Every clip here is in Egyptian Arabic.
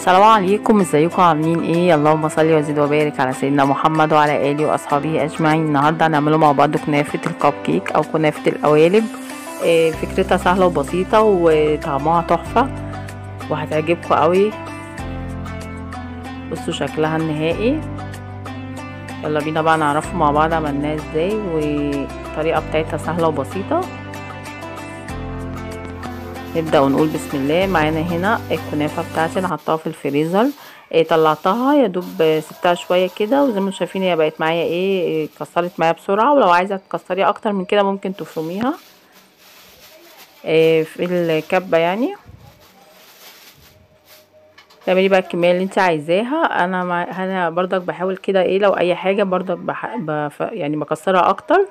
السلام عليكم ازيكم عاملين ايه اللهم صل وزد وبارك على سيدنا محمد وعلى اله واصحابه اجمعين النهارده هنعمله مع بعض كنافه الكب كيك او كنافه القوالب إيه فكرتها سهله وبسيطه وطعمها تحفه وهتعجبكم قوي بصوا شكلها النهائي يلا بينا بقى نعرفه مع بعض عملناها ازاي والطريقه بتاعتها سهله وبسيطه نبدأ ونقول بسم الله معانا هنا الكنافة بتاعتي انا حطاها في الفريزر إيه طلعتها يا دوب سبتها شوية كده وزي ما انتم شايفين هي بقت معايا ايه اتكسرت معايا بسرعة ولو عايزة تكسريها اكتر من كده ممكن تفرميها إيه في الكبة يعني تعملي بقى الكمية اللي انت عايزاها انا مع... انا برضك بحاول كده ايه لو اي حاجة برضك بح... بف... يعني بكسرها اكتر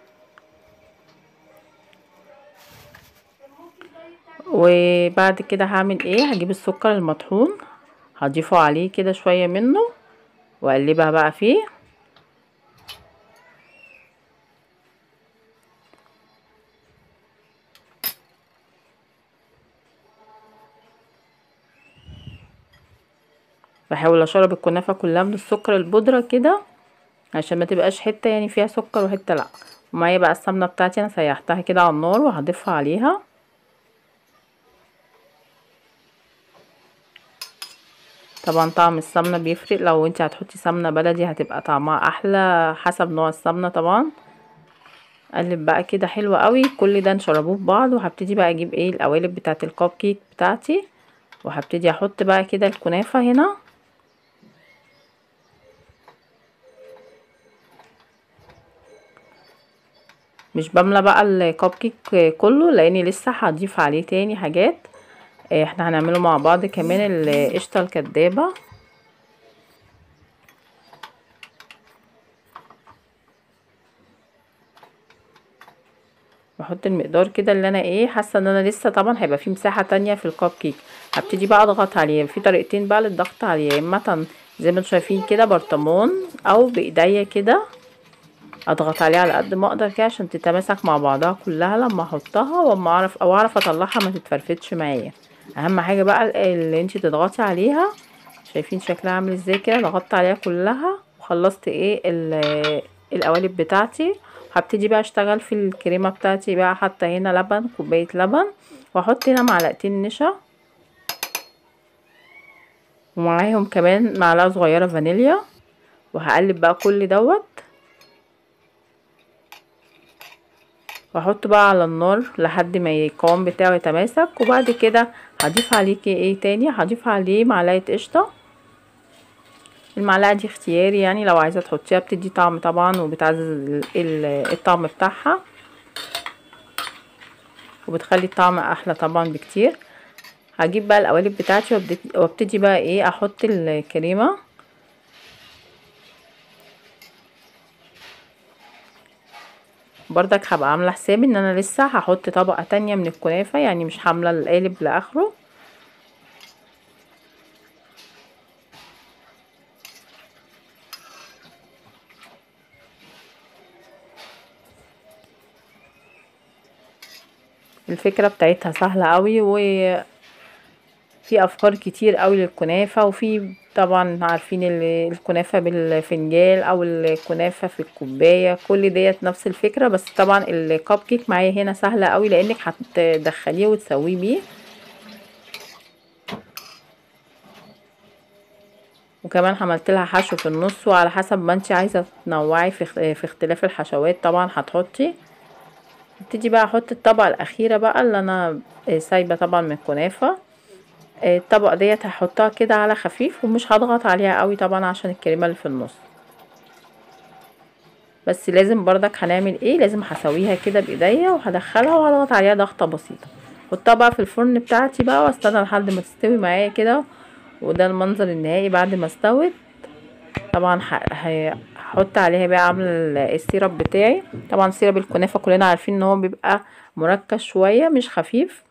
وبعد كده هعمل ايه هجيب السكر المطحون هضيفه عليه كده شوية منه واقلبها بقى فيه بحاول اشرب الكنافة كلها من السكر البودرة كده عشان ما تبقاش حتة يعني فيها سكر وحتة لا ومعايا بقى السمنة بتاعتي انا سيحتها كده على النار وهضيفها عليها طبعا طعم السمنه بيفرق لو انت هتحطي سمنه بلدي هتبقى طعمها احلى حسب نوع السمنه طبعا اقلب بقى كده حلو قوي كل ده نشربوه في بعض وهبتدي بقى اجيب ايه القوالب بتاعه الكب كيك بتاعتي وهبتدي احط بقى كده الكنافه هنا مش بملى بقى الكب كيك كله لاني لسه هضيف عليه تاني حاجات احنا هنعمله مع بعض كمان القشطه الكدابه بحط المقدار كده اللي انا ايه حاسه ان انا لسه طبعا هيبقى في مساحه تانية في الكب كيك هبتدي بقى اضغط عليه في طريقتين بقى للضغط عليه يا اما زي ما انتم شايفين كده برطمان او بايديا كده اضغط عليها على قد ما اقدر كده عشان تتماسك مع بعضها كلها لما احطها واما اعرف او اعرف اطلعها ما تتفرفتش معايا اهم حاجه بقى اللي انت تضغطي عليها شايفين شكلها عامل ازاي كده ضغطت عليها كلها وخلصت ايه القوالب بتاعتي هبتدي بقى اشتغل في الكريمه بتاعتي بقى حاطه هنا لبن كوبايه لبن واحط هنا معلقتين نشا ومعاهم كمان معلقه صغيره فانيليا وهقلب بقى كل دوت واحطه بقى على النار لحد ما القوام بتاعه يتماسك وبعد كده هضيف عليه ايه تاني هضيف عليه معلقه قشطه المعلقه دي اختياري يعني لو عايزه تحطيها بتدي طعم طبعا وبتعزز الطعم بتاعها وبتخلي الطعم احلى طبعا بكتير هجيب بقى القوالب بتاعتي وابتدي بقى ايه احط الكريمه بردك هبقى عامله حسابي ان انا لسه هحط طبقه تانية من الكنافه يعني مش حامله القالب لاخره الفكره بتاعتها سهله قوي و في افكار كتير قوي للكنافه وفي طبعا عارفين الكنافه بالفنجال او الكنافه في الكوبايه كل ديت نفس الفكره بس طبعا الكب كيك معايا هنا سهله قوي لانك هتدخليه وتسويه بيه وكمان عملت لها حشو في النص وعلى حسب ما انت عايزه تنوعي في في اختلاف الحشوات طبعا هتحطي ابتدي بقى احط الطبقه الاخيره بقى اللي انا سايبه طبعا من الكنافه الطبقه ديت هحطها كده على خفيف ومش هضغط عليها قوي طبعا عشان الكريمه اللي في النص بس لازم بردك هنعمل ايه لازم هسويها كده بايديا وهدخلها وهضغط عليها ضغطه بسيطه احطها بقى في الفرن بتاعتي بقى واستنى لحد ما تستوي معايا كده وده المنظر النهائي بعد ما استوت طبعا هحط عليها بقى عامله السيرب بتاعي طبعا سيرب الكنافه كلنا عارفين ان هو بيبقى مركز شويه مش خفيف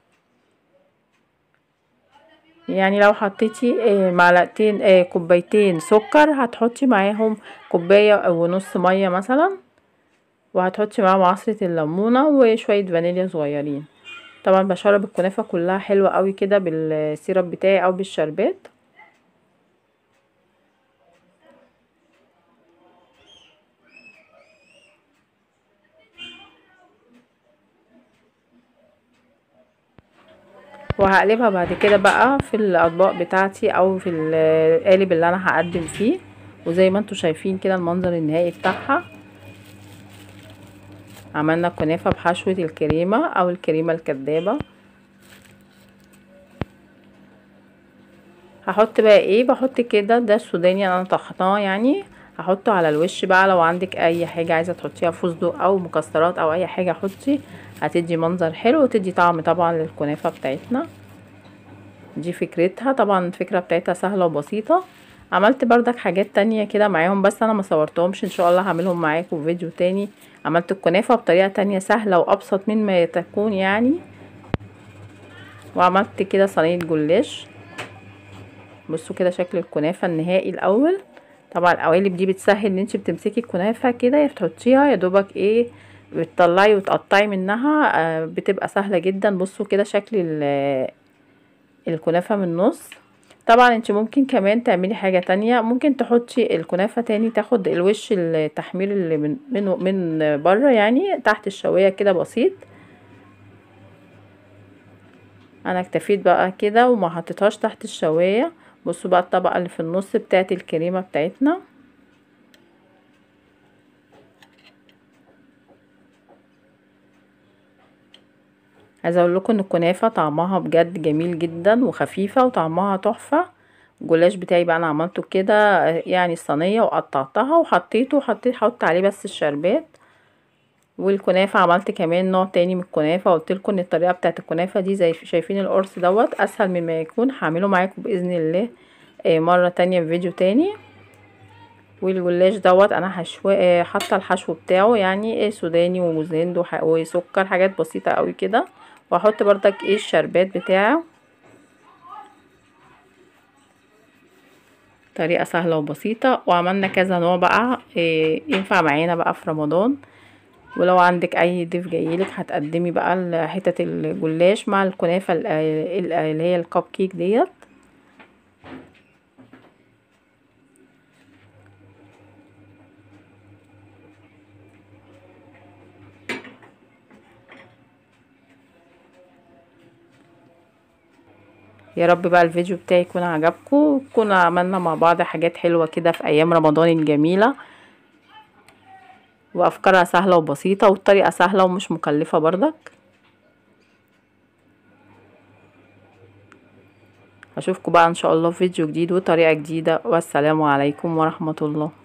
يعني لو حطيتي معلقتين كوبايتين سكر هتحطي معاهم كوبايه ونص ميه مثلا وهتحطي معاهم عصره الليمونه وشويه فانيليا صغيرين طبعا بشرب الكنافه كلها حلوه قوي كده بالسيرب بتاعي او بالشربات وهقلبها بعد كده بقى في الاطباق بتاعتي او في القالب اللي انا هقدم فيه وزي ما انتم شايفين كده المنظر النهائي بتاعها عملنا كنافة بحشوة الكريمة او الكريمة الكدابة هحط بقى ايه بحط كده ده السوداني انا طحناه يعني هحطه على الوش بقى لو عندك اي حاجة عايزة تحطيها فستق او مكسرات او اي حاجة حطي هتدي منظر حلو وتدي طعم طبعا للكنافة بتاعتنا دي فكرتها طبعا الفكرة بتاعتها سهلة وبسيطة عملت بردك حاجات تانية كده معاهم بس انا ما صورتهمش ان شاء الله هعملهم معاكم في فيديو تاني عملت الكنافة بطريقة تانية سهلة وابسط مما تكون يعني وعملت كده صينية جلاش بصوا كده شكل الكنافة النهائي الاول طبعا القوالب دي بتسهل ان انت بتمسكي الكنافة كده تحطيها يا دوبك ايه بتطلعي وتقطعي منها آه بتبقى سهلة جدا بصوا كده شكل الكنافة من النص طبعا انت ممكن كمان تعملي حاجة تانية ممكن تحطي الكنافة تاني تاخد الوش التحمير اللي من من, من بره يعني تحت الشواية كده بسيط انا اكتفيت بقى كده وما حطيتهاش تحت الشواية بصوا بقى الطبقة اللي في النص بتاعت الكريمة بتاعتنا عايزه اقول لكم ان الكنافه طعمها بجد جميل جدا وخفيفه وطعمها تحفه الجلاش بتاعي بقى انا عملته كده يعني الصينيه وقطعتها وحطيته وحطيت حط عليه بس الشربات والكنافه عملت كمان نوع تاني من الكنافه قلت لكم ان الطريقه بتاعت الكنافه دي زي شايفين القرص دوت اسهل مما يكون هعمله معاكم باذن الله مره تانية في فيديو تاني والجلاش دوت انا هشوي حاطه الحشو بتاعه يعني سوداني وجوز هند وسكر حاجات بسيطه قوي كده واحط بردك ايه الشربات بتاعه طريقه سهله وبسيطه وعملنا كذا نوع بقى إيه ينفع معانا بقى في رمضان ولو عندك اي ضيف جايلك هتقدمي بقى حتة الجلاش مع الكنافه اللي هي الكب كيك ديت يا رب بقى الفيديو بتاعي يكون عجبكم كنا عملنا مع بعض حاجات حلوة كده في ايام رمضان الجميلة وافكارها سهلة وبسيطة والطريقة سهلة ومش مكلفة برضك اشوفكم بقى ان شاء الله في فيديو جديد وطريقة جديدة والسلام عليكم ورحمة الله